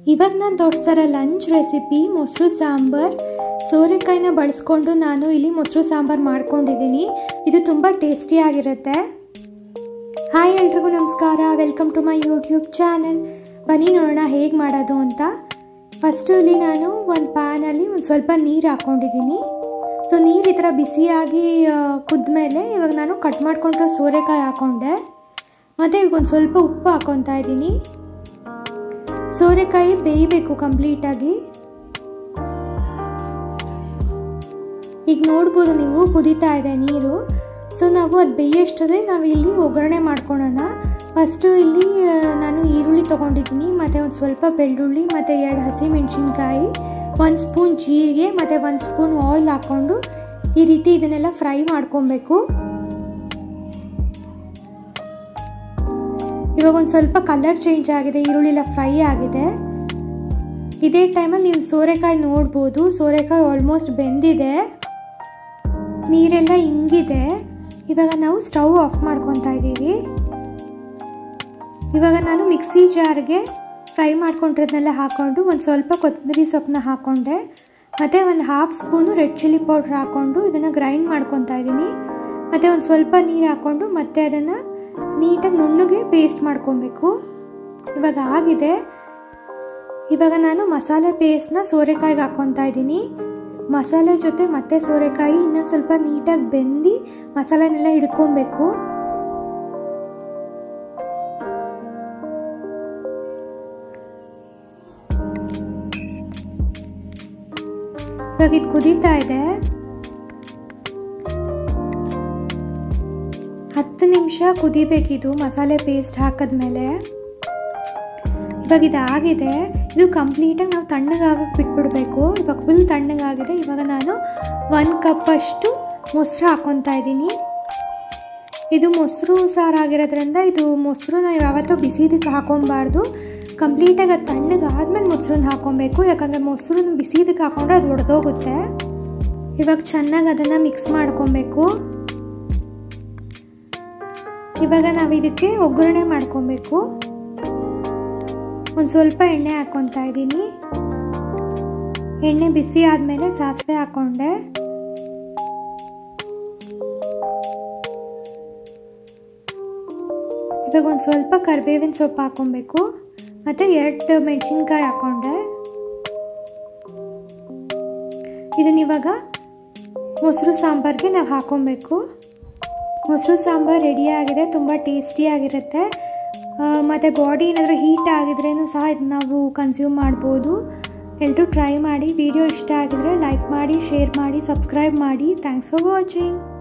ಇವತ್ತು ನಾನು ತೋರಿಸ್ತಾರ ಲಂಚ್ ರೆಸಿಪಿ ಮೊಸರು ಸಾಂಬಾರ್ ಸೋರೆಕಾಯಿನ ಬಳಸ್ಕೊಂಡು ನಾನು ಇಲ್ಲಿ ಮೊಸರು ಸಾಂಬಾರು ಮಾಡ್ಕೊಂಡಿದ್ದೀನಿ ಇದು ತುಂಬ ಟೇಸ್ಟಿಯಾಗಿರುತ್ತೆ ಹಾಯ್ ಎಲ್ರಿಗೂ ನಮಸ್ಕಾರ welcome to my YouTube channel ಬನ್ನಿ ನೋಡೋಣ ಹೇಗೆ ಮಾಡೋದು ಅಂತ ಫಸ್ಟು ಇಲ್ಲಿ ನಾನು ಒಂದು ಪ್ಯಾನಲ್ಲಿ ಒಂದು ಸ್ವಲ್ಪ ನೀರು ಹಾಕ್ಕೊಂಡಿದ್ದೀನಿ ಸೊ ನೀರು ಈ ಥರ ಬಿಸಿಯಾಗಿ ಕುದ್ಮೇಲೆ ಇವಾಗ ನಾನು ಕಟ್ ಮಾಡ್ಕೊಂಡಿರೋ ಸೋರೆಕಾಯಿ ಹಾಕ್ಕೊಂಡೆ ಮತ್ತು ಈಗ ಒಂದು ಸ್ವಲ್ಪ ಉಪ್ಪು ಹಾಕ್ಕೊತಾ ಇದ್ದೀನಿ ಸೋರೆಕಾಯಿ ಬೇಯಬೇಕು ಕಂಪ್ಲೀಟಾಗಿ ಈಗ ನೋಡ್ಬೋದು ನೀವು ಕುದೀತಾ ಇದೆ ನೀರು ಸೊ ನಾವು ಅದು ಬೇಯಷ್ಟದೇ ನಾವು ಇಲ್ಲಿ ಒಗ್ಗರಣೆ ಮಾಡ್ಕೊಳ್ಳೋಣ ಫಸ್ಟು ಇಲ್ಲಿ ನಾನು ಈರುಳ್ಳಿ ತೊಗೊಂಡಿದ್ದೀನಿ ಮತ್ತು ಒಂದು ಸ್ವಲ್ಪ ಬೆಳ್ಳುಳ್ಳಿ ಮತ್ತು ಎರಡು ಹಸಿ ಮೆಣಸಿನ್ಕಾಯಿ ಒಂದು ಸ್ಪೂನ್ ಜೀರಿಗೆ ಮತ್ತು ಒಂದು ಸ್ಪೂನ್ ಆಯಿಲ್ ಹಾಕ್ಕೊಂಡು ಈ ರೀತಿ ಇದನ್ನೆಲ್ಲ ಫ್ರೈ ಮಾಡ್ಕೊಬೇಕು ಇವಾಗ ಒಂದು ಸ್ವಲ್ಪ ಕಲರ್ ಚೇಂಜ್ ಆಗಿದೆ ಈರುಳ್ಳಿ ಎಲ್ಲ ಫ್ರೈ ಆಗಿದೆ ಇದೇ ಟೈಮಲ್ಲಿ ನೀವು ಸೋರೆಕಾಯಿ ನೋಡ್ಬೋದು ಸೋರೆಕಾಯಿ ಆಲ್ಮೋಸ್ಟ್ ಬೆಂದಿದೆ ನೀರೆಲ್ಲ ಹಿಂಗಿದೆ ಇವಾಗ ನಾವು ಸ್ಟವ್ ಆಫ್ ಮಾಡ್ಕೊತಾ ಇದ್ದೀವಿ ಇವಾಗ ನಾನು ಮಿಕ್ಸಿ ಜಾರ್ಗೆ ಫ್ರೈ ಮಾಡ್ಕೊಂಡಿರೋದನ್ನೆಲ್ಲ ಹಾಕ್ಕೊಂಡು ಒಂದು ಸ್ವಲ್ಪ ಕೊತ್ತಂಬರಿ ಸೊಪ್ಪನ್ನ ಹಾಕ್ಕೊಂಡೆ ಮತ್ತು ಒಂದು half spoon red chilli powder ಹಾಕ್ಕೊಂಡು ಇದನ್ನು ಗ್ರೈಂಡ್ ಮಾಡ್ಕೊತಾ ಇದ್ದೀನಿ ಮತ್ತು ಒಂದು ಸ್ವಲ್ಪ ನೀರು ಹಾಕ್ಕೊಂಡು ಮತ್ತೆ ಅದನ್ನು ನೀಟಾಗಿ ನುಣ್ಣಗೆ ಪೇಸ್ಟ್ ಮಾಡ್ಕೊಬೇಕು ಇವಾಗ ಆಗಿದೆ ಇವಾಗ ನಾನು ಮಸಾಲೆ ಪೇಸ್ಟ್ನ ಸೋರೆಕಾಯಿಗೆ ಹಾಕ್ಕೊತಾ ಇದ್ದೀನಿ ಮಸಾಲೆ ಜೊತೆ ಮತ್ತೆ ಸೋರೆಕಾಯಿ ಇನ್ನೊಂದು ಸ್ವಲ್ಪ ನೀಟಾಗಿ ಬೆಂದು ಮಸಾಲೆನೆಲ್ಲ ಹಿಡ್ಕೊಬೇಕು ಇವಾಗ ಇದು ಕುದೀತಾ ಇದೆ ಹತ್ತು ನಿಮಿಷ ಕುದಿಬೇಕಿದು ಮಸಾಲೆ ಪೇಸ್ಟ್ ಹಾಕಿದ್ಮೇಲೆ ಇವಾಗ ಇದಾಗಿದೆ ಇದು ಕಂಪ್ಲೀಟಾಗಿ ನಾವು ತಣ್ಣಗಾಗಕ್ಕೆ ಬಿಟ್ಬಿಡ್ಬೇಕು ಇವಾಗ ಫುಲ್ ತಣ್ಣಗಾಗಿದೆ ಇವಾಗ ನಾನು ಒಂದು ಕಪ್ಪಷ್ಟು ಮೊಸರು ಹಾಕ್ಕೊತಾ ಇದ್ದೀನಿ ಇದು ಮೊಸರು ಸಾರಾಗಿರೋದ್ರಿಂದ ಇದು ಮೊಸರು ನಾವು ಯಾವತ್ತೂ ಬಿಸಿದಕ್ಕೆ ಹಾಕೊಬಾರ್ದು ಕಂಪ್ಲೀಟಾಗಿ ಅದು ತಣ್ಣಗಾದ್ಮೇಲೆ ಮೊಸರನ್ನ ಹಾಕೊಬೇಕು ಯಾಕಂದರೆ ಮೊಸರನ್ನ ಬಿಸಿದಕ್ಕೆ ಹಾಕೊಂಡ್ರೆ ಅದು ಒಡೆದೋಗುತ್ತೆ ಇವಾಗ ಚೆನ್ನಾಗಿ ಅದನ್ನು ಮಿಕ್ಸ್ ಮಾಡ್ಕೊಬೇಕು ಇವಾಗ ನಾವು ಇದಕ್ಕೆ ಒಗ್ಗರಣೆ ಮಾಡ್ಕೊಬೇಕು ಒಂದು ಸ್ವಲ್ಪ ಎಣ್ಣೆ ಹಾಕ್ಕೊತಾ ಇದ್ದೀನಿ ಎಣ್ಣೆ ಬಿಸಿ ಆದಮೇಲೆ ಸಾಸಿವೆ ಹಾಕ್ಕೊಂಡೆ ಇವಾಗ ಒಂದು ಸ್ವಲ್ಪ ಕರಿಬೇವಿನ ಸೊಪ್ಪು ಹಾಕ್ಕೊಬೇಕು ಮತ್ತು ಎರಡು ಮೆಣಸಿನ್ಕಾಯಿ ಹಾಕ್ಕೊಂಡೆ ಇದನ್ನ ಇವಾಗ ಮೊಸರು ಸಾಂಬಾರಿಗೆ ನಾವು ಹಾಕ್ಕೊಬೇಕು ಮೊಸರು ಸಾಂಬಾರು ರೆಡಿಯಾಗಿದೆ ತುಂಬ ಟೇಸ್ಟಿಯಾಗಿರುತ್ತೆ ಮತ್ತು ಬಾಡಿ ಏನಾದರೂ ಹೀಟ್ ಆಗಿದ್ರೂ ಸಹ ಇದು ನಾವು ಕನ್ಸ್ಯೂಮ್ ಮಾಡ್ಬೋದು ಎಲ್ಲರೂ ಟ್ರೈ ಮಾಡಿ ವಿಡಿಯೋ ಇಷ್ಟ ಆಗಿದ್ರೆ ಲೈಕ್ ಮಾಡಿ ಶೇರ್ ಮಾಡಿ ಸಬ್ಸ್ಕ್ರೈಬ್ ಮಾಡಿ ಥ್ಯಾಂಕ್ಸ್ ಫಾರ್ ವಾಚಿಂಗ್